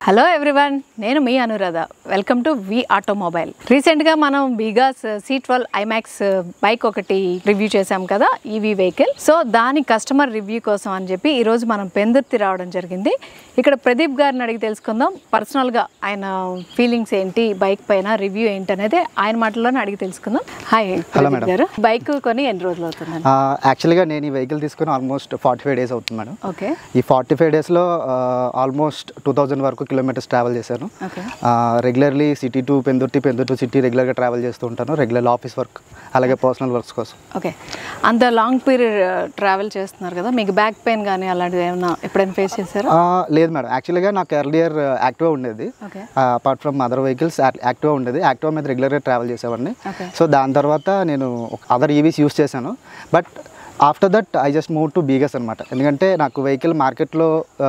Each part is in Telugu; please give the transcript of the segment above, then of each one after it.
హలో ఎవ్రీవన్ నేను మీ Anuradha welcome to V automobile రీసెంట్గా మనం BGauss C twelve i max bike ఒకటి రివ్యూ చేశాం కదా ఈవీ వెహికల్ సో దాని కస్టమర్ రివ్యూ కోసం అని చెప్పి ఈరోజు మనం పెందుర్తి రావడం జరిగింది ఇక్కడ ప్రదీప్ గారిని అడిగి తెలుసుకుందాం పర్సనల్గా ఆయన ఫీలింగ్స్ ఏంటి బైక్ పైన రివ్యూ ఏంటి అనేది ఆయన మాటల్లోనే అడిగి తెలుసుకుందాం హాయ్ ప్రదీప్ madam. గారు బైక్ కొని ఎన్ని రోజులు అవుతుందండి యాక్చువల్గా నేను ఈ వెహికల్ తీసుకుని ఆల్మోస్ట్ ఫార్టీ ఫైవ్ డేస్ అవుతుంది మేడం ఓకే ఈ ఫార్టీ ఫైవ్ డేస్లో ఆల్మోస్ట్ టూ థౌజండ్ వరకు కిలోమీటర్స్ ట్రావెల్ చేశాను okay regularly city to Pendurthi Pendurthi city రెగ్యులర్గా ట్రావెల్ చేస్తూ ఉంటాను రెగ్యులర్ ఆఫీస్ వర్క్ అలాగే పర్సనల్ వర్క్స్ కోసం ఓకే అంత లాంగ్ పీరియడ్ ట్రావెల్ చేస్తున్నారు కదా మీకు బ్యాక్ పెయిన్ కానీ అలాంటిది ఏమైనా ఎప్పుడైనా ఫేస్ చేశారా ఆ, లేదు మేడం యాక్చువల్గా నాకు ఎర్లియర్ యాక్టివా ఉండేది okay apart from other vehicles Activa ఉండేది యాక్టివా మీద రెగ్యులర్గా ట్రావెల్ చేసేవాడిని ఓకే సో దాని తర్వాత నేను అదర్ ఈవీస్ యూస్ చేశాను but after that I just move to BGauss అనమాట ఎందుకంటే నాకు వెహికల్ మార్కెట్లో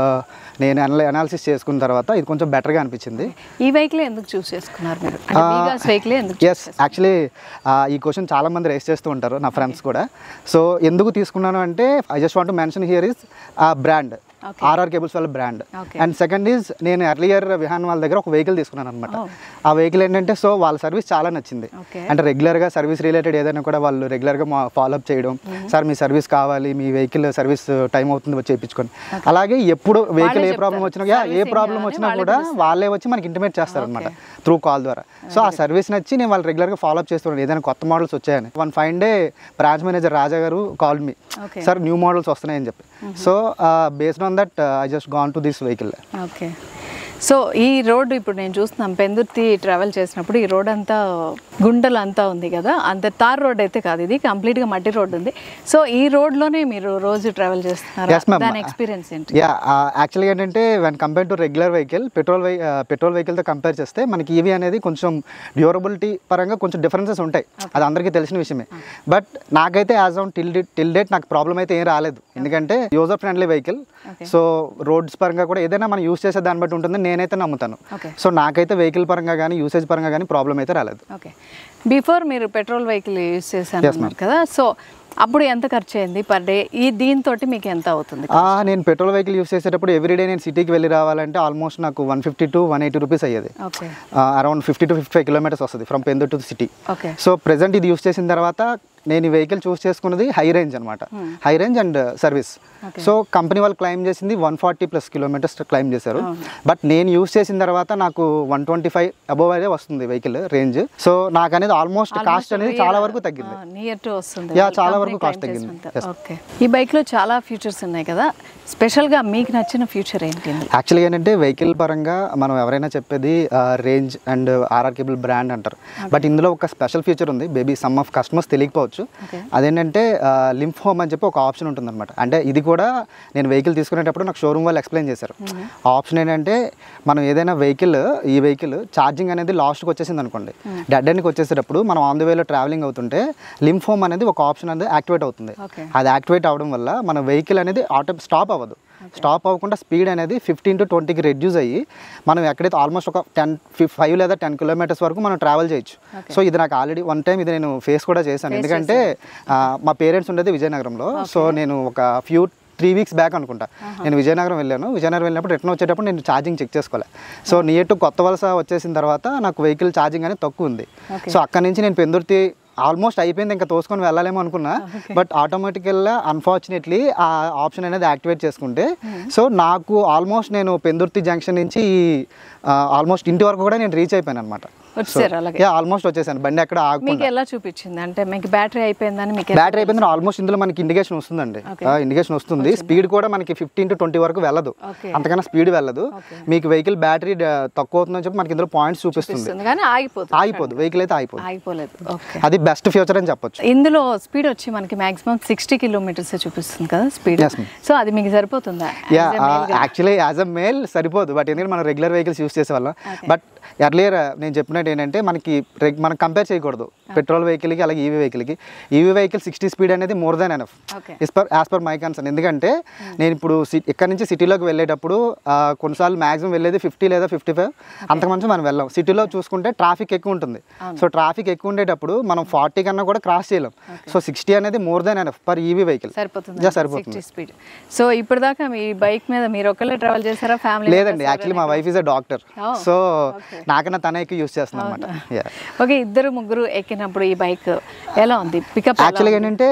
నేను అనాలిసిస్ చేసుకున్న తర్వాత ఇది కొంచెం బెటర్గా అనిపించింది ఈ వెహికల్ ఎందుకు చూస్ చేసుకున్నారు మీరు అంటే వీగాస్ వెహికల్ ఎందుకు ఎస్ యాక్చువల్లీ ఈ క్వశ్చన్ చాలా మంది రేస్ చేస్తూ ఉంటారు నా ఫ్రెండ్స్ కూడా సో ఎందుకు తీసుకున్నాను అంటే I just want mention here is a brand Okay. RR cables వాళ్ళ brand Okay. And second is నేను ఎర్లియర్ విహాన్ వాళ్ళ దగ్గర ఒక వెహికల్ తీసుకున్నాను అనమాట Oh. ఆ వెహికల్ ఏంటంటే సో వాళ్ళ సర్వీస్ చాలా నచ్చింది Okay. అంటే రెగ్యులర్గా సర్వీస్ రిలేటెడ్ ఏదైనా కూడా వాళ్ళు రెగ్యులర్గా మా ఫాలోఅప్ చేయడం సార్ మీ సర్వీస్ కావాలి మీ వెహికల్ సర్వీస్ టైం అవుతుంది వచ్చి చేయించుకొని అలాగే ఎప్పుడు వెహికల్ ఏ ప్రాబ్లం చెప్తారు. వచ్చినా yeah, ఏ Servicing ప్రాబ్లం కావాలి, వచ్చినా వాళ్ళే కూడా వాళ్ళే వచ్చి మనకి ఇంటిమేట్ చేస్తారనమాట త్రూ కాల్ ద్వారా సో ఆ సర్వీస్ నచ్చి నేను వాళ్ళు రెగ్యులర్గా ఫాలోఅప్ చేస్తున్నాను ఏదైనా కొత్త మోడల్స్ వచ్చాయని one five day branch manager Raja garu call me Okay. Sir new models వస్తున్నాయని చెప్పి so based on that I just gone to this vehicle okay so ఈ రోడ్ ఇప్పుడు నేను చూస్తున్నాం పెందుర్తి ట్రావెల్ చేసినప్పుడు ఈ రోడ్ అంతా గుంటలు అంతా ఉంది కదా అంత తార్ రోడ్ అయితే కాదు ఇది కంప్లీట్గా మట్టి రోడ్ ఉంది సో ఈ రోడ్లోనే మీరు రోజు ట్రావెల్ చేస్తున్నారు Yes, ma'am. దాని ఎక్స్పీరియన్స్ ఏంటి యా యాక్చువల్గా ఏంటంటే when compare to regular vehicle petrol వెహి పెట్రోల్ వెహికల్తో కంపేర్ చేస్తే మనకి ఈవీ అనేది కొంచెం డ్యూరబిలిటీ పరంగా కొంచెం డిఫరెన్సెస్ ఉంటాయి అది అందరికీ తెలిసిన విషయమే బట్ నాకైతే as on till till date నాకు ప్రాబ్లం అయితే ఏం రాలేదు ఎందుకంటే user friendly vehicle Okay. So roads పరంగా కూడా ఏదైనా మనం యూస్ చేసే దాన్ని బట్టి ఉంటుందని నేనైతే నమ్ముతాను Okay. సో నాకైతే వెహికల్ పరంగా కానీ యూసేజ్ పరంగా కానీ ప్రాబ్లం అయితే రాలేదు ఓకే బిఫోర్ మీరు పెట్రోల్ వెహికల్ యూస్ చేశాను Yes, అన్నారు కదా సో అప్పుడు ఎంత ఖర్చు అయింది పర్ డే ఈ దీంతో మీకు ఎంత అవుతుంది ఆ, నేను పెట్రోల్ వెహికల్ యూస్ చేసేటప్పుడు ఎవ్రీడే నేను సిటీకి వెళ్ళి రావాలంటే ఆల్మోస్ట్ నాకు one fifty to one eighty rupees అయ్యేది okay around fifty to fifty five kilometres వస్తుంది ఫ్రమ్ పెందు to city okay so present ఇది యూస్ చేసిన తర్వాత నేను ఈ వెహికల్ చూస్ చేసుకున్నది హై రేంజ్ అనమాట high range and service Okay. So company వాళ్ళు క్లైమ్ చేసింది one forty plus kilometres claim చేశారు బట్ నేను యూస్ చేసిన తర్వాత నాకు వన్ ట్వంటీ ఫైవ్ అబోవ్ అయితే వస్తుంది వెహికల్ రేంజ్ సో నాకు అనేది ఆల్మోస్ట్ కాస్ట్ అనేది చాలా వరకు తగ్గింది నియర్ టు వస్తుంది Yeah, వాళ్ళ చాలా company వరకు claim cost తగ్గింది. చేసినంత. Yes. ఓకే ఈ బైక్ లో చాలా ఫీచర్స్ ఉన్నాయి కదా స్పెషల్ గా మీకు నచ్చిన ఫ్యూచర్ ఏంటి యాక్చువల్గా ఏంటంటే వెహికల్ పరంగా మనం ఎవరైనా చెప్పేది range and RR cable brand అంటారు బట్ ఇందులో ఒక స్పెషల్ ఫీచర్ ఉంది బేబీ సమ్ ఆఫ్ కస్టమర్స్ తెలియకపోవచ్చు Okay. అదేంటంటే లింఫ్ హోమ్ అని చెప్పి ఒక ఆప్షన్ ఉంటుందన్నమాట అంటే ఇది కూడా నేను వెహికల్ తీసుకునేటప్పుడు నాకు షోరూమ్ వాళ్ళు ఎక్స్ప్లెయిన్ చేశారు ఆ ఆప్షన్ ఏంటంటే మనం ఏదైనా వెహికల్ ఈ వెహికల్ ఛార్జింగ్ అనేది లాస్ట్కి వచ్చేసింది అనుకోండి డెడ్ ఎండ్కి వచ్చేసేటప్పుడు మనం ఆన్ ద వేలో ట్రావెలింగ్ అవుతుంటే లింఫ్ హోమ్ అనేది ఒక ఆప్షన్ అనేది యాక్టివేట్ అవుతుంది ఓకే అది యాక్టివేట్ అవడం వల్ల మన వెహికల్ అనేది ఆటో స్టాప్ అవ్వదు స్టాప్ అవ్వకుండా స్పీడ్ అనేది ఫిఫ్టీన్ టు ట్వంటీకి రెడ్యూస్ అయ్యి మనం ఎక్కడైతే ఆల్మోస్ట్ ఒక టెన్ ఫైవ్ లేదా టెన్ కిలోమీటర్స్ వరకు మనం ట్రావెల్ చేయొచ్చు సో ఇది నాకు ఆల్రెడీ వన్ టైం ఇది నేను ఫేస్ కూడా చేశాను ఎందుకంటే ఆ, మా పేరెంట్స్ ఉండేది విజయనగరంలో సో నేను ఒక ఫ్యూ త్రీ వీక్స్ బ్యాక్ అనుకుంటా నేను విజయనగరం వెళ్ళాను విజయనగరం వెళ్ళినప్పుడు రిటర్న్ వచ్చేటప్పుడు నేను ఛార్జింగ్ చెక్ చేసుకోవాలి సో నియర్ టు కొత్త వలస వచ్చేసిన తర్వాత నాకు వెహికల్ ఛార్జింగ్ అనేది తక్కువ ఉంది Okay. సో అక్కడి నుంచి నేను పెందుర్తి ఆల్మోస్ట్ అయిపోయింది ఇంకా తోసుకొని వెళ్ళాలేమో అనుకున్నా బట్ ఆటోమేటికల్గా అన్ఫార్చునేట్లీ ఆ ఆప్షన్ అనేది యాక్టివేట్ చేసుకుంటే సో నాకు ఆల్మోస్ట్ నేను పెందుర్తి జంక్షన్ నుంచి ఆల్మోస్ట్ ఇంటి వరకు కూడా నేను రీచ్ అయిపోయాను అనమాట వచ్చారు అలాగే ఆల్మోస్ట్ వచ్చేసాను బండి ఎక్కడ మీకు ఆగకుండా ఎలా చూపించింది అంటే మీకు బ్యాటరీ అయిపోయిందని మీకు ఎలా- బ్యాటరీ అయిపోయింది ఆల్మోస్ట్ ఇందులో మనకి ఇండికేషన్ వస్తుందండి Okay. ఇండికేషన్ వస్తుంది స్పీడ్ కూడా మనకి ఫిఫ్టీన్ టు ట్వంటీ వరకు వెళ్ళదు Okay. అంతకన్నా స్పీడ్ వెళ్ళదు Okay. మీకు వెహికల్ బ్యాటరీ తక్కువ అవుతుందని చెప్పి మనకి ఇందులో పాయింట్స్ చూపిస్తుంది చూపిస్తుంది కానీ ఆగిపోతుంది ఆగిపోదు వెహికల్ అయితే ఆగిపోదు ఆగిపోలేదు ఓకే అది బెస్ట్ ఫ్యూచర్ అని చెప్పొచ్చు ఇందులో స్పీడ్ వచ్చి మనకి మాక్సిమం సిక్స్టీ కిలోమీటర్స్ చూపిస్తుంది కదా స్పీడ్ Yes, ma'am. సో అది మీకు సరిపోతుందా యా As a male గా? యాక్చువల్లీ యాజ్ అ మేల్ సరిపోదు బట్ ఎందుకంటే మనం రెగ్యులర్ వెహికల్స్ యూస్ చేసేవాళ్ళం బట్ ఎర్లియర్ నేను చెప్పినట్టు చెప్పినట్టు ఏంటంటే మనకి రెగ్ మనం కంపేర్ చేయకూడదు పెట్రోల్ వెహికల్కి అలాగే ఈవీ వెహికల్కి ఈవీ వెహికల్ సిక్స్టీ స్పీడ్ అనేది more than enough okay is per as per my concern ఎందుకంటే నేను ఇప్పుడు సి- ఇక్కడ నుంచి సిటీలోకి వెళ్ళేటప్పుడు ఆ, కొన్నిసార్లు మాక్సిమం వెళ్ళేది ఫిఫ్టీ లేదా ఫిఫ్టీ ఫైవ్ అంతకుమంచి మనం వెళ్ళాం సిటీలో చూసుకుంటే ట్రాఫిక్ ఎక్కువ ఉంటుంది సో ట్రాఫిక్ ఎక్కువ ఉండేటప్పుడు మనం ఫార్టీ కన్నా కూడా క్రాస్ చేయలేం సో సిక్స్టీ అనేది more than enough per EV vehicle సరిపోతుంది యా సరిపోతుంది సిక్స్టీ స్పీడ్ సో ఇప్పుడు దాకా మీ బైక్ మీద మీరు ఒక్కళ్ళే ట్రావెల్ చేశారా ఫ్యామిలీ లేదండి యాక్చువల్లీ మా wife is a doctor Oh, so okay. నాకన్నా తనే ఎక్కువ యూస్ చేస్తుంది అనమాట ఓకే ఇద్దరు ముగ్గురు ఎక్కినప్పుడు ఈ బైక్ ఎలా ఉంది పికప్ యాక్చువల్గా ఏంటంటే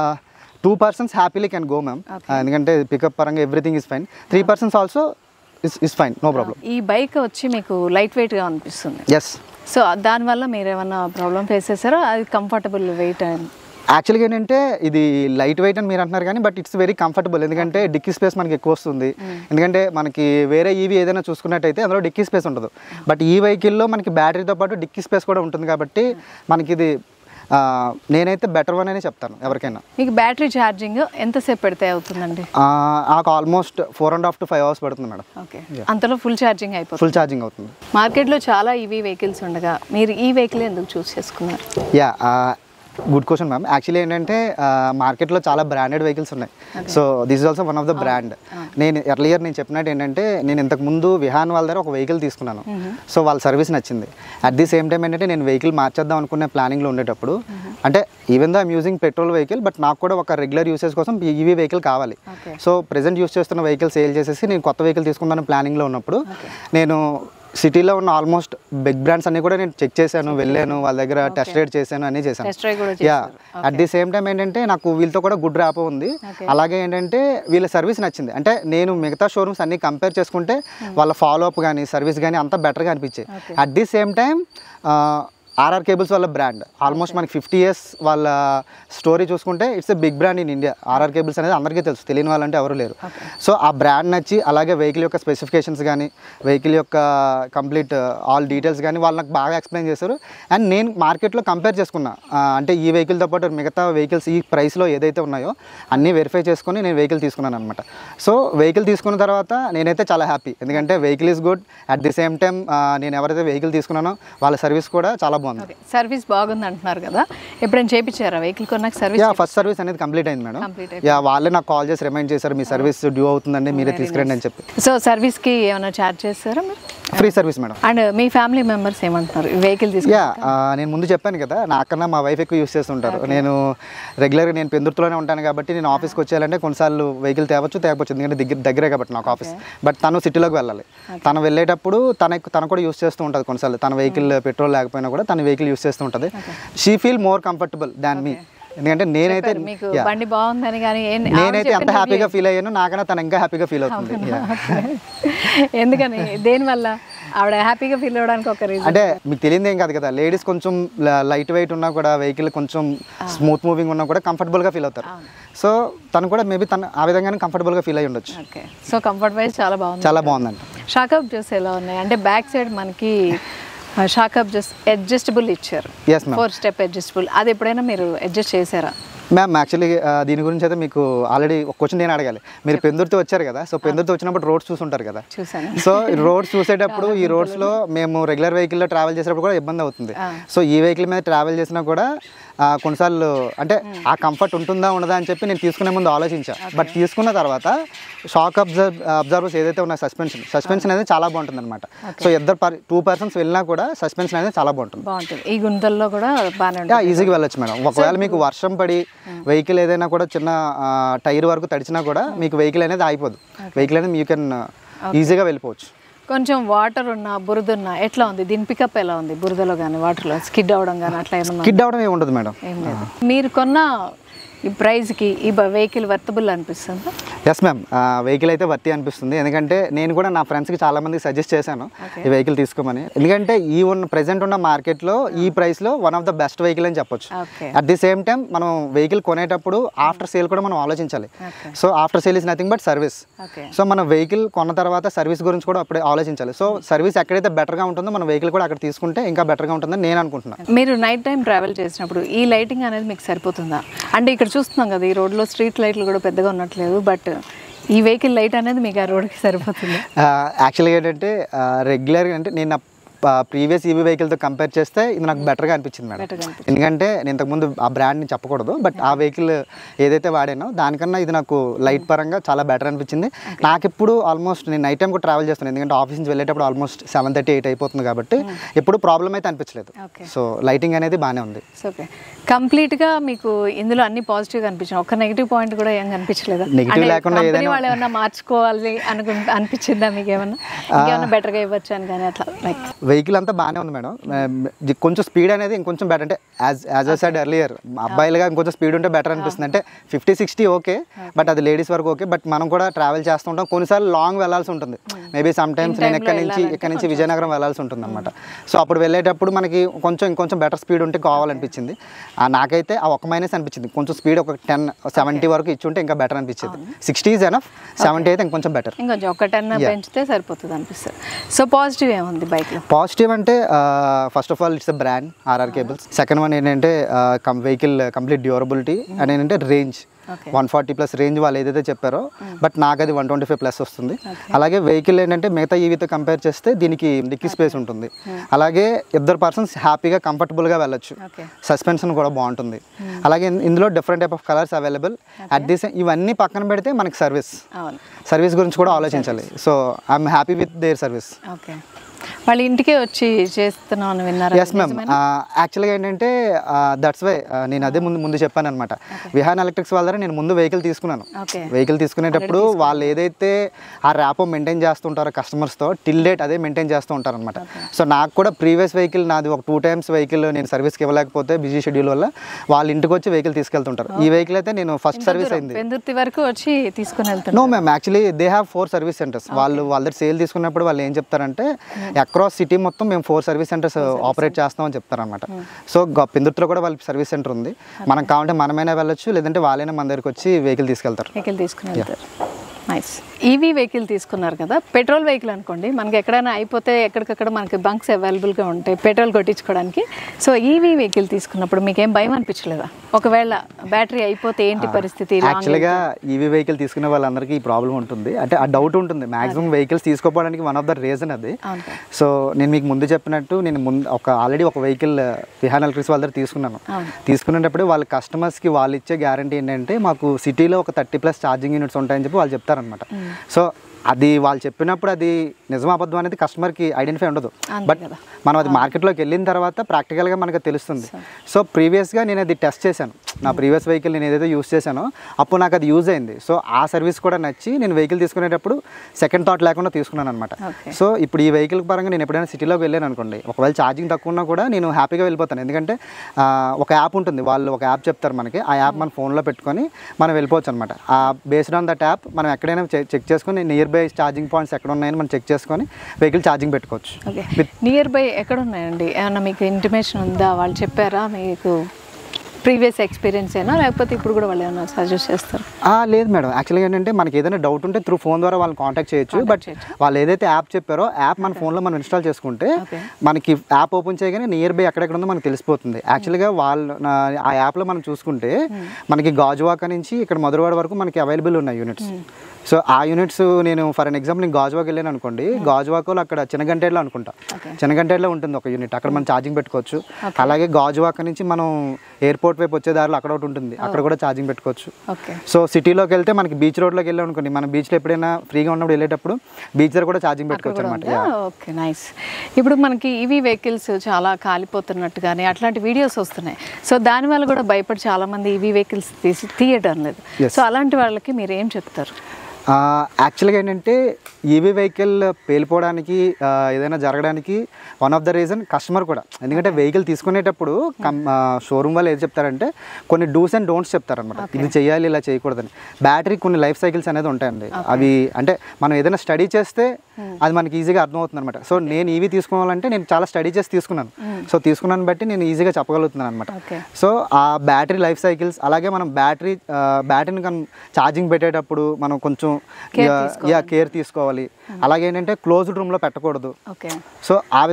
two persons happily can go ma'am ఎందుకంటే పికప్ పరంగా everything is fine three persons also is is fine no problem ఈ బైక్ వచ్చి మీకు లైట్ వెయిట్ గా అనిపిస్తుంది ఎస్ సో దానివల్ల మీరు ఏమన్నా ప్రాబ్లం ఫేస్ చేశారో అది కంఫర్టబుల్ వెయిట్ అండ్ యాక్చువల్గా ఏంటంటే ఇది లైట్ వెయిట్ అని మీరు అంటున్నారు కానీ బట్ ఇట్స్ వెరీ కంఫర్టబుల్ ఎందుకంటే డిక్కీ స్పేస్ మనకి ఎక్కువ వస్తుంది ఎందుకంటే మనకి వేరే ఈవీ ఏదైనా చూసుకున్నట్టయితే అందులో డిక్కీ స్పేస్ ఉండదు బట్ ఈ వెహికల్లో మనకి బ్యాటరీతో పాటు డిక్కీ స్పేస్ కూడా ఉంటుంది కాబట్టి మనకి ఇది ఆ, నేనైతే బెటర్ వన్ అనే చెప్తాను ఎవరికైనా మీకు బ్యాటరీ ఛార్జింగ్ ఎంతసేపు పెడితే అవుతుందండి ఆ, నాకు almost four and half to five hours పడుతుంది మేడం ఓకే అంతలో ఫుల్ ఛార్జింగ్ అయిపోతుంది ఫుల్ ఛార్జింగ్ అవుతుంది మార్కెట్లో చాలా ఈవీ వెహికల్స్ ఉండగా మీరు ఈ వెహికల్ ఎందుకు చూస్ చేసుకున్నారు యా గుడ్ క్వశ్చన్ మ్యామ్ యాక్చువల్లీ ఏంటంటే మార్కెట్లో చాలా బ్రాండెడ్ వెహికల్స్ ఉన్నాయి so this is also one of the brand నేను ఎర్లియర్ నేను చెప్పినట్టు ఏంటంటే నేను ఇంతకు ముందు విహాన్ వాళ్ళ దగ్గర ఒక వెహికల్ తీసుకున్నాను సో వాళ్ళ సర్వీస్ నచ్చింది అట్ ది సేమ్ టైం ఏంటంటే నేను వెహికల్ మార్చేద్దాం అనుకునే ప్లానింగ్లో ఉండేటప్పుడు అంటే even though I'm using petrol vehicle but నాకు కూడా ఒక రెగ్యులర్ యూసేజ్ కోసం ఈవీ వెహికల్ కావాలి ఓకే సో ప్రెసెంట్ యూస్ చేస్తున్న వెహికల్ సేల్ చేసేసి నేను కొత్త వెహికల్ తీసుకుందాను ప్లానింగ్లో ఉన్నప్పుడు నేను సిటీలో ఉన్న ఆల్మోస్ట్ బిగ్ బ్రాండ్స్ అన్ని కూడా నేను చెక్ చేశాను వెళ్ళాను వాళ్ళ దగ్గర టెస్ట్ రైడ్ చేశాను అన్నీ చేశాను టెస్ట్ డ్రైవ్ కూడా యా చేశారు అట్ ది సేమ్ టైం ఏంటంటే నాకు వీళ్ళతో కూడా గుడ్ ర్యాప్ ఉంది Okay. అలాగే ఏంటంటే వీళ్ళ సర్వీస్ నచ్చింది అంటే నేను మిగతా షోరూమ్స్ అన్ని కంపేర్ చేసుకుంటే వాళ్ళ ఫాలో అప్ కానీ సర్వీస్ కానీ అంతా బెటర్గా అనిపించాయి Okay. At the same time RR cables వాళ్ళ బ్రాండ్ ఆల్మోస్ట్ మనకి ఫిఫ్టీ ఇయర్స్ వాళ్ళ స్టోరీ చూసుకుంటే it's a big brand in India RR cables అనేది అందరికీ తెలుసు తెలియని వాళ్ళంటే ఎవరు లేరు సో ఆ బ్రాండ్ నచ్చి అలాగే వెహికల్ యొక్క స్పెసిఫికేషన్స్ కానీ వెహికల్ యొక్క కంప్లీట్ ఆల్ డీటెయిల్స్ కానీ వాళ్ళు నాకు బాగా ఎక్స్ప్లెయిన్ చేశారు అండ్ నేను మార్కెట్లో కంపేర్ చేసుకున్నా ఆ, అంటే ఈ వెహికల్తో పాటు మిగతా వెహికల్స్ ఈ ప్రైస్లో ఏదైతే ఉన్నాయో అన్నీ వెరిఫై చేసుకొని నేను వెహికల్ తీసుకున్నాను అనమాట సో వెహికల్ తీసుకున్న తర్వాత నేనైతే చాలా హ్యాపీ ఎందుకంటే vehicle is good at the same time నేను ఎవరైతే వెహికల్ తీసుకున్నానో వాళ్ళ సర్వీస్ కూడా చాలా బాగుంది ఓకే సర్వీస్ బాగుంది అంటున్నారు కదా ఎప్పుడైనా చేయించారా వెహికల్ కొన్నాక సర్వీస్ యా ఫస్ట్ సర్వీస్ అనేది కంప్లీట్ అయింది మేడం Complete యా వాళ్ళే నాకు కాల్ చేసి రిమైండ్ చేశారు మీ సర్వీస్ డ్యూ అవుతుందండి మీరే తీసుకురండి అని చెప్పి సో సర్వీస్కి ఏమైనా ఛార్జ్ చేస్తారా మీరు ఫ్రీ సర్వీస్ మేడం అండ్ మీ ఫ్యామిలీ మెంబర్స్ ఏమంటున్నారు ఈ వెహికల్ తీసుకు యా నేను ముందు చెప్పాను కదా నాకన్నా మా వైఫ్ ఎక్కువ యూస్ చేస్తుంటారు నేను రెగ్యులర్గా నేను పెందుర్తిలోనే ఉంటాను కాబట్టి నేను ఆఫీస్కి వచ్చేయాలంటే కొన్నిసార్లు వెహికల్ తేవచ్చు తేకపోవచ్చు ఎందుకంటే దగ్గర దగ్గరే కాబట్టి నాకు ఆఫీస్ బట్ తను సిటీలోకి వెళ్ళాలి తను వెళ్ళేటప్పుడు తన తను కూడా యూస్ చేస్తూ ఉంటుంది కొన్నిసార్లు తన వెహికల్ పెట్రోల్ లేకపోయినా కూడా తన వెహికల్ యూస్ చేస్తూ ఉంటుంది she feel more comfortable than me ఎందుకంటే నేనైతే మీకు yeah. బండి బాగుందని కానీ ఏం- ఆవిడ నేనైతే ఎంత చెప్పిన హ్యాపీగా ఫీల్ అయ్యాను నాకన్నా తను ఇంకా హ్యాపీగా ఫీల్ అవుతుంది Yeah. ఎందుకని దేనివల్ల ఆవిడ హ్యాపీగా ఫీల్ అవ్వడానికి ఒక రీజన్ అంటే మీకు తెలియదు ఏం కాదు కదా లేడీస్ కొంచెం లైట్ వెయిట్ ఉన్నా కూడా వెహికల్ కొంచెం స్మూత్ మూవింగ్ ఉన్నా కూడా కంఫర్టబుల్గా ఫీల్ అవుతారు సో తను కూడా మేబీ తను ఆ విధంగానే కంఫర్టబుల్గా ఫీల్ అయ్యి ఉండొచ్చు ఓకే సో కంఫర్ట్ వైజ్ చాలా బాగుంది చాలా బాగుందండి షాకప్ జ్యూస్ ఎలా ఉన్నాయి అంటే బ్యాక్ సైడ్ మనకి షాకప్ జ్యూస్ అడ్జస్టబుల్ ఇచ్చారు yes ma'am four step adjustable అది ఎప్పుడైనా మీరు అడ్జస్ట్ చేశారా మ్యామ్ యాక్చువల్లీ దీని గురించి అయితే మీకు ఆల్రెడీ ఒక క్వశ్చన్ నేను అడగాలి మీరు పెందుర్తి వచ్చారు కదా సో పెందుర్తి వచ్చినప్పుడు రోడ్స్ చూసుంటారు కదా చూసాను సో రోడ్స్ చూసేటప్పుడు ఈ రోడ్స్లో మేము రెగ్యులర్ వెహికల్లో ట్రావెల్ చేసేటప్పుడు కూడా ఇబ్బంది అవుతుంది సో ఈ వెహికల్ మీద ట్రావెల్ చేసినా కూడా ఆ, కొన్నిసార్లు అంటే ఆ కంఫర్ట్ ఉంటుందా ఉండదా అని చెప్పి నేను తీసుకునే ముందు ఆలోచించా బట్ తీసుకున్న తర్వాత షాక్ అబ్జర్వ్ అబ్జర్వర్స్ ఏదైతే ఉన్నాయి సస్పెన్షన్ సస్పెన్షన్ అనేది చాలా బాగుంటుంది అనమాట సో ఇద్దరు పర్ టూ పర్సన్స్ వెళ్ళినా కూడా సస్పెన్షన్ అనేది చాలా బాగుంటుంది బాగుంటుంది ఈ గుంతల్లో కూడా బాగానే యా ఉంటుంది ఈజీగా వెళ్ళొచ్చు మేడం ఒకవేళ మీకు వర్షం పడి వెహికల్ ఏదైనా కూడా చిన్న టైర్ వరకు తడిచినా కూడా మీకు వెహికల్ అనేది ఆగిపోదు వెహికల్ అనేది యూ కెన్ ఈజీగా వెళ్ళిపోవచ్చు కొంచెం వాటర్ ఉన్న బురద ఉన్న ఎట్లా ఉంది దీని పికప్ ఎలా ఉంది బురదలో కానీ వాటర్లో స్కిడ్ అవడం కానీ అట్లా ఏమన్నా కిడ్ అవడం ఏమి ఉండదు మేడం ఏం లేదు మీరు కొన్న ఈ ప్రైస్కి ఈ వెహికల్ వర్తబుల్ అనిపిస్తుందా ఎస్ మ్యామ్ వెహికల్ అయితే వర్తి అనిపిస్తుంది ఎందుకంటే నేను కూడా నా ఫ్రెండ్స్కి చాలా మందికి సజెస్ట్ చేశాను Okay. ఈ వెహికల్ తీసుకోమని ఎందుకంటే ఈ ఉన్న ప్రెసెంట్ ఉన్న మార్కెట్లో ఈ ప్రైస్లో one of the best vehicle అని చెప్పొచ్చు okay at the same time మనం వెహికల్ కొనేటప్పుడు ఆఫ్టర్ సేల్ కూడా మనం ఆలోచించాలి okay so after sale is nothing but service okay so మన వెహికల్ కొన్న తర్వాత సర్వీస్ గురించి కూడా అప్పుడే ఆలోచించాలి సో సర్వీస్ ఎక్కడైతే బెటర్గా ఉంటుందో మన వెహికల్ కూడా అక్కడ తీసుకుంటే ఇంకా బెటర్గా ఉంటుందని నేను అనుకుంటున్నాను మీరు నైట్ టైం ట్రావెల్ చేసినప్పుడు ఈ లైటింగ్ అనేది మీకు సరిపోతుందా అంటే ఇక్కడ చూస్తున్నాం కదా ఈ రోడ్లో స్ట్రీట్ లైట్లు కూడా పెద్దగా ఉన్నట్లేదు బట్ ఈ వెహికల్ లైట్ అనేది మీకు ఆ రోడ్కి సరిపోతుంది యాక్చువల్గా ఏంటంటే రెగ్యులర్గా అంటే నేను నా ప్రీవియస్ ఈవీ వెహికల్తో కంపేర్ చేస్తే ఇది నాకు బెటర్గా అనిపించింది మేడం Better గా అనిపించింది. ఎందుకంటే నేను ఇంతకుముందు ఆ బ్రాండ్ని చెప్పకూడదు బట్ ఆ వెహికల్ ఏదైతే వాడానో దానికన్నా ఇది నాకు లైట్ పరంగా చాలా బెటర్ అనిపించింది నాకు ఇప్పుడు ఆల్మోస్ట్ నేను నైట్ టైం కూడా ట్రావెల్ చేస్తాను ఎందుకంటే ఆఫీస్ నుంచి వెళ్ళేటప్పుడు ఆల్మోస్ట్ సెవెన్ థర్టీ ఎయిట్ అయిపోతుంది కాబట్టి ఎప్పుడు ప్రాబ్లం అయితే అనిపించలేదు ఓకే సో లైటింగ్ అనేది బాగానే ఉంది ఓకే కంప్లీట్గా మీకు ఇందులో అన్ని పాజిటివ్ కనిపించాయి ఒక్క నెగిటివ్ పాయింట్ కూడా ఏం కనిపించలేదు Negative లేకుండా ఏదైనా- వాళ్ళు ఏమన్నా మార్చుకోవాలి అనుకు అనిపించిందా మీకు ఏమన్నా ఇంకేమన్నా బెటర్గా ఇవ్వచ్చు అని కానీ అట్లా లైక్ వెహికల్ అంతా బాగానే ఉంది మేడం ఆ, ఇది కొంచెం స్పీడ్ అనేది ఇంకొంచెం బెటర్ అంటే as as a side earlier అబ్బాయిలుగా ఇంకొంచెం స్పీడ్ ఉంటే బెటర్ అనిపిస్తుంది అంటే ఫిఫ్టీ సిక్స్టీ ఓకే బట్ అది లేడీస్ వరకు ఓకే బట్ మనం కూడా ట్రావెల్ చేస్తుంటాం కొన్నిసార్లు లాంగ్ వెళ్ళాల్సి ఉంటుంది మేబీ సమ్ టైమ్స్ నేను ఎక్కడి నుంచి ఇక్కడ నుంచి విజయనగరం వెళ్ళాల్సి ఉంటుంది అనమాట సో అప్పుడు వెళ్ళేటప్పుడు మనకి కొంచెం ఇంకొంచెం బెటర్ స్పీడ్ ఉంటే కావాలనిపించింది ఆ, నాకైతే ఆ ఒక మైనస్ అనిపించింది కొంచెం స్పీడ్ ఒక టెన్ సెవెంటీ వరకు ఇచ్చుంటే ఇంకా బెటర్ అనిపించింది సిక్స్టీ ఈజ్ ఎనఫ్ సెవెంటీ అయితే ఇంకొంచెం బెటర్ ఇంకొంచెం ఒక టెన్ పెంచితే సరిపోతుంది అనిపిస్తుంది సో పాజిటివ్ ఏముంది బైక్లో పాజిటివ్ అంటే first of all it's a brand RR cables second one ఏంటంటే వెహికల్ కంప్లీట్ డ్యూరబిలిటీ అండ్ ఏంటంటే range Okay. One forty plus range వాళ్ళు ఏదైతే చెప్పారో బట్ నాకు అది వన్ ట్వంటీ ఫైవ్ ప్లస్ వస్తుంది అలాగే వెహికల్ ఏంటంటే మిగతా ఈవీతో కంపేర్ చేస్తే దీనికి డిక్కీ స్పేస్ ఉంటుంది అలాగే ఇద్దరు పర్సన్స్ హ్యాపీగా కంఫర్టబుల్గా వెళ్ళొచ్చు ఓకే సస్పెన్షన్ కూడా బాగుంటుంది అలాగే ఇన్- ఇందులో different type of colours available at the same ఇవన్నీ పక్కన పెడితే మనకి సర్వీస్ అవును సర్వీస్ గురించి కూడా ఆలోచించాలి so I'm happy with their service okay వాళ్ళ ఇంటికే వచ్చి చేస్తున్నాం అని విన్నారా ఎస్ మ్యామ్ యాక్చువల్గా ఏంటంటే దట్స్ వై నేను అదే ముందు ముందు చెప్పాను అనమాట విహాన్ ఎలక్ట్రిక్స్ వాళ్ళ దగ్గర నేను ముందు వెహికల్ తీసుకున్నాను ఓకే వెహికల్ తీసుకునేటప్పుడు వాళ్ళు ఏదైతే ఆ ర్యాపో మెయింటైన్ చేస్తుంటారో కస్టమర్స్తో టిల్ డేట్ అదే మెయింటైన్ చేస్తూ ఉంటారు అనమాట సో నాకు కూడా ప్రీవియస్ వెహికల్ నాది ఒక టూ టైమ్స్ వెహికల్ నేను సర్వీస్కి ఇవ్వలేకపోతే బిజీ షెడ్యూల్ వల్ల వాళ్ళ ఇంటికి వచ్చి వెహికల్ తీసుకెళ్తుంటారు ఈ వెహికల్ అయితే నేను ఫస్ట్ సర్వీస్ అయింది పెందుర్తి వరకు వచ్చి తీసుకుని వెళ్తున్నారు no ma'am actually they have four service centres వాళ్ళు వాళ్ళ దగ్గర సేల్ తీసుకున్నప్పుడు వాళ్ళు ఏం చెప్తారంటే అక్రాస్ సిటీ మొత్తం మేము ఫోర్ సర్వీస్ సెంటర్స్ ఆపరేట్ చేస్తామని చెప్తారనమాట సో పెందుర్తిలో కూడా వాళ్ళకి సర్వీస్ సెంటర్ ఉంది మనం కావాలంటే మనమైనా వెళ్ళొచ్చు లేదంటే వాళ్ళైనా మన దగ్గరికి వచ్చి వెహికల్ తీసుకెళ్తారు వెహికల్ తీసుకుని వెళ్తారు నైస్ ఈవీ వెహికల్ తీసుకున్నారు కదా పెట్రోల్ వెహికల్ అనుకోండి మనకి ఎక్కడైనా అయిపోతే ఎక్కడికక్కడ మనకి బంక్స్ అవైలబుల్గా ఉంటాయి పెట్రోల్ కొట్టించుకోవడానికి సో ఈవీ వెహికల్ తీసుకున్నప్పుడు మీకు ఏం భయం అనిపించలేదా ఒకవేళ బ్యాటరీ అయిపోతే ఏంటి పరిస్థితి Long యాక్చువల్గా ఈవీ వెహికల్ తీసుకునే వాళ్ళందరికీ ఈ ప్రాబ్లం ఉంటుంది అంటే ఆ డౌట్ ఉంటుంది మాక్సిమం వెహికల్స్ తీసుకోపోవడానికి వన్ ఆఫ్ ద రీజన్ అది అవును సార్. సో నేను మీకు ముందు చెప్పినట్టు నేను ముందు ఒక ఆల్రెడీ ఒక వెహికల్ విహాన్ ఎలక్ట్రిక్స్ వాళ్ళ దగ్గర తీసుకున్నాను అవును. తీసుకునేటప్పుడు వాళ్ళ కస్టమర్స్కి వాళ్ళు ఇచ్చే గ్యారంటీ ఏంటంటే మాకు సిటీలో ఒక థర్టీ ప్లస్ ఛార్జింగ్ యూనిట్స్ ఉంటాయని చెప్పి వాళ్ళు చెప్తారనమాట సో అది వాళ్ళు చెప్పినప్పుడు అది నిజం అబద్ధం అనేది కస్టమర్కి ఐడెంటిఫై ఉండదు అంతే బట్ కదా. మనం అది మార్కెట్లోకి వెళ్ళిన తర్వాత ప్రాక్టికల్గా మనకు తెలుస్తుంది సో ప్రీవియస్గా నేను అది టెస్ట్ చేశాను నా ప్రీవియస్ వెహికల్ నేను ఏదైతే యూస్ చేశానో అప్పుడు నాకు అది యూజ్ అయింది సో ఆ సర్వీస్ కూడా నచ్చి నేను వెహికల్ తీసుకునేటప్పుడు సెకండ్ థాట్ లేకుండా తీసుకున్నాను అనమాట Okay. సో ఇప్పుడు ఈ వెహికల్ పరంగా నేను ఎప్పుడైనా సిటీలోకి వెళ్ళాను అనుకోండి ఒకవేళ ఛార్జింగ్ తక్కువ ఉన్నా కూడా నేను హ్యాపీగా వెళ్ళిపోతాను ఎందుకంటే ఆ, ఒక యాప్ ఉంటుంది వాళ్ళు ఒక యాప్ చెప్తారు మనకి ఆ యాప్ మన ఫోన్లో పెట్టుకొని మనం వెళ్ళిపోవచ్చు అనమాట ఆ బేస్డ్ ఆన్ దట్ యాప్ మనం ఎక్కడైనా చెక్ చేసుకొని నియర్ బై ఛార్జింగ్ పాయింట్స్ ఎక్కడ ఉన్నాయని మనం చెక్ చేసుకొని వెహికల్ ఛార్జింగ్ పెట్టుకోవచ్చు ఓకే నియర్ బై ఎక్కడ ఉన్నాయండి ఏమన్నా మీకు ఇంటిమేషన్ ఉందా వాళ్ళు చెప్పారా మీకు ప్రీవియస్ ఎక్స్పీరియన్స్ అయినా లేకపోతే ఇప్పుడు కూడా వాళ్ళు ఏమైనా సజెస్ట్ చేస్తారు ఆ, లేదు మేడం యాక్చువల్గా ఏంటంటే మనకి ఏదైనా డౌట్ ఉంటే త్రూ ఫోన్ ద్వారా వాళ్ళని కాంటాక్ట్ చేయొచ్చు బట్ వాళ్ళు ఏదైతే యాప్ చెప్పారో యాప్ మన ఫోన్లో మనం ఇన్స్టాల్ చేసుకుంటే Okay. మనకి యాప్ ఓపెన్ చేయగానే నియర్ బై ఎక్కడెక్కడ ఉందో మనకు తెలిసిపోతుంది యాక్చువల్గా వాళ్ళు నా- ఆ యాప్లో మనం చూసుకుంటే మనకి గాజువాక నుంచి ఇక్కడ మధురవాడ వరకు మనకి అవైలబుల్ ఉన్నాయి యూనిట్స్ సో ఆ యూనిట్స్ నేను ఫర్ అన్ ఎగ్జాంపుల్ నేను గాజువాక్ వెళ్ళాను అనుకోండి గాజువాకలో అక్కడ చిన్నగంటేట్లో అనుకుంటా Okay. చిన్నగంటేట్లో ఉంటుంది ఒక యూనిట్ అక్కడ మనం ఛార్జింగ్ పెట్టుకోవచ్చు అలాగే గాజువాక నుంచి మనం ఎయిర్పోర్ట్ వైపు వచ్చే దారిలో అక్కడ ఒకటి ఉంటుంది అక్కడ కూడా ఛార్జింగ్ పెట్టుకోవచ్చు ఓకే సో సిటీలోకి వెళ్తే మనకి బీచ్ రోడ్లోకి వెళ్ళాం అనుకోండి మన బీచ్లో ఎప్పుడైనా ఫ్రీగా ఉన్నప్పుడు వెళ్ళేటప్పుడు బీచ్ దగ్గర కూడా ఛార్జింగ్ పెట్టుకోవచ్చు అనమాట ఓకే నైస్ ఇప్పుడు మనకి ఈవీ వెహికల్స్ చాలా కాలిపోతున్నట్టు కానీ అట్లాంటి వీడియోస్ వస్తున్నాయి సో దానివల్ల కూడా భయపడి చాలా మంది ఈవీ వెహికల్స్ తీసి తీయడం లేదు Yes. సో అలాంటి వాళ్ళకి మీరు ఏం చెప్తారు యాక్చువల్గా ఏంటంటే ఈవీ వెహికల్ పేలిపోవడానికి ఆ, ఏదైనా జరగడానికి one of the reason customer కూడా ఎందుకంటే వెహికల్ తీసుకునేటప్పుడు షోరూమ్ వాళ్ళు ఏది చెప్తారంటే కొన్ని డూస్ అండ్ డోంట్స్ చెప్తారనమాట ఇది చేయాలి ఇలా చేయకూడదని బ్యాటరీ కొన్ని లైఫ్ సైకిల్స్ అనేది ఉంటాయండి అవి అంటే మనం ఏదైనా స్టడీ చేస్తే అది మనకి ఈజీగా అర్థమవుతుంది అనమాట సో నేను ఈవీ తీసుకోవాలంటే నేను చాలా స్టడీ చేసి తీసుకున్నాను సో తీసుకున్నాను బట్టి నేను ఈజీగా చెప్పగలుగుతున్నాను అనమాట ఓకే సో ఆ బ్యాటరీ లైఫ్ సైకిల్స్ అలాగే మనం బ్యాటరీ బ్యాటరీని మనం ఛార్జింగ్ పెట్టేటప్పుడు మనం కొంచెం Care యా కేర్ తీసుకోవాలి అలాగే ఏంటంటే క్లోజ్డ్ రూమ్లో పెట్టకూడదు ఓకే సో ఆ విధంగా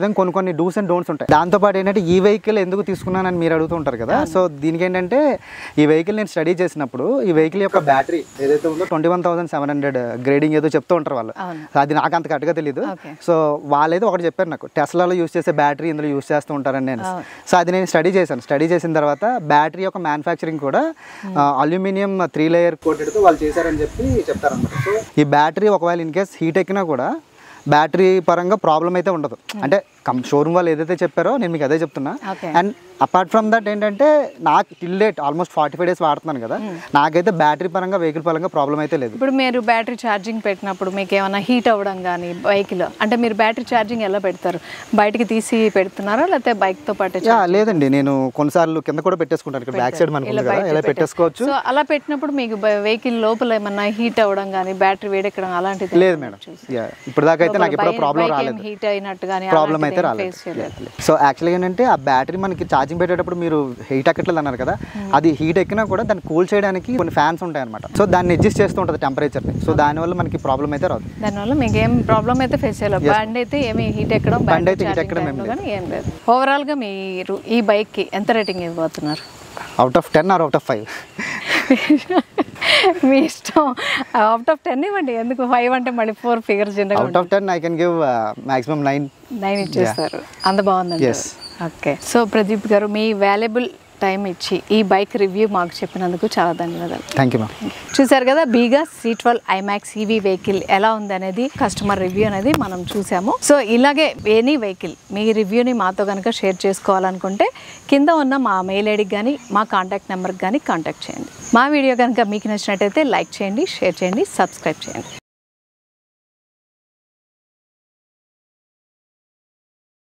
అదేవిధంగా కొన్ని కొన్ని డూస్ అండ్ డోంట్స్ ఉంటాయి దాంతోపాటు ఏంటంటే ఈ వెహికల్ ఎందుకు తీసుకున్నానని మీరు అడుగుతూ ఉంటారు కదా సో దీనికి ఏంటంటే ఈ వెహికల్ నేను స్టడీ చేసినప్పుడు ఈ వెహికల్ యొక్క బ్యాటరీ ఏదైతే ఉందో twenty one thousand seven hundred grading ఏదో చెప్తూ ఉంటారు వాళ్ళు అవును. అది నాకు అంత కరెక్ట్గా తెలియదు Okay. సో వాళ్ళైతే ఒకటి చెప్పారు నాకు టెస్లాలో యూస్ చేసే బ్యాటరీ ఇందులో యూస్ చేస్తూ ఉంటారని నేను అవును. సో అది నేను స్టడీ చేశాను స్టడీ చేసిన తర్వాత బ్యాటరీ యొక్క మ్యానుఫ్యాక్చరింగ్ కూడా అల్యూమినియం త్రీ లేయర్ కోటెడ్తో వాళ్ళు చేశారని చెప్పి చెప్తారన్నమాట సో ఈ బ్యాటరీ ఒకవేళ ఇన్ కేస్ హీట్ ఎక్కినా కూడా బ్యాటరీ పరంగా ప్రాబ్లం అయితే ఉండదు అంటే కం షోరూమ్ వాళ్ళు ఏదైతే చెప్పారో నేను మీకు అదే చెప్తున్నా Okay. And apart from that ఏంటంటే నాకు till date almost forty five days వాడుతున్నాను కదా నాకైతే బ్యాటరీ పరంగా వెహికల్ పరంగా ప్రాబ్లం అయితే లేదు ఇప్పుడు మీరు బ్యాటరీ ఛార్జింగ్ పెట్టినప్పుడు మీకు ఏమైనా హీట్ అవ్వడం కానీ బైక్లో అంటే మీరు బ్యాటరీ ఛార్జింగ్ ఎలా పెడతారు బయటికి తీసి పెడుతున్నారా లేకపోతే బైక్తో పాటు యా లేదండి నేను కొన్నిసార్లు కింద కూడా పెట్టేసుకుంటాను ఇక్కడ బ్యాక్ సైడ్ మనకు ఉంది కదా ఇలా పెట్టేసుకోవచ్చు సో అలా పెట్టినప్పుడు మీకు వెహికల్ లోపల ఏమన్నా హీట్ అవ్వడం కానీ బ్యాటరీ వేడెక్కడం అలాంటిది లేదు మేడం యా ఇప్పుడు దాకా అయితే నాకు ఎప్పుడో ప్రాబ్లం రాలేదు హీట్ అయినట్టు కానీ ప్రాబ్లం అయితే రాలేదు సో యాక్చువల్గా ఏంటంటే ఆ బ్యాటరీ మనకి ఛార్జింగ్ పెట్టేటప్పుడు మీరు హీట్ ఎక్కట్లేదు అన్నారు కదా అది హీట్ ఎక్కినా కూడా దాన్ని కూల్ చేయడానికి కొన్ని ఫ్యాన్స్ ఉంటాయి అనమాట సో దాన్ని అడ్జస్ట్ చేస్తూ ఉంటుంది టెంపరేచర్ని సో దానివల్ల మనకి ప్రాబ్లం అయితే రాదు దానివల్ల మీకు ఏం ప్రాబ్లం అయితే ఫేస్ చేయాలి బండి అయితే ఏమి హీట్ ఎక్కడం బండి అయితే heat ఎక్కడం ఏం కానీ ఏం లేదు ఓవరాల్గా మీరు ఈ బైక్కి ఎంత రేటింగ్ ఇవ్వబోతున్నారు out of ten or out of five మీ ఇష్టం అవుట్ ఆఫ్ టెన్ ఇవ్వండి ఎందుకు ఫైవ్ అంటే మళ్ళీ ఫోర్ ఫిగర్ చిన్నగా out of ten I can give maximum nine nine ఇచ్చేస్తారు అంత బాగుందండి Yes. ఓకే సో ప్రదీప్ గారు మీ వాల్యుబుల్ టైం ఇచ్చి ఈ బైక్ రివ్యూ మాకు చెప్పినందుకు చాలా ధన్యవాదాలు థ్యాంక్ యూ మ్యామ్ చూసారు కదా బీగా C twelve i max EV vehicle ఎలా ఉంది అనేది కస్టమర్ రివ్యూ అనేది మనం చూసాము సో ఇలాగే ఎనీ వెహికల్ మీ రివ్యూని మాతో కనుక షేర్ చేసుకోవాలనుకుంటే కింద ఉన్న మా మెయిల్ ఐడికి కానీ మా కాంటాక్ట్ నెంబర్కి కానీ కాంటాక్ట్ చేయండి మా వీడియో కనుక మీకు నచ్చినట్టయితే లైక్ చేయండి షేర్ చేయండి సబ్స్క్రైబ్ చేయండి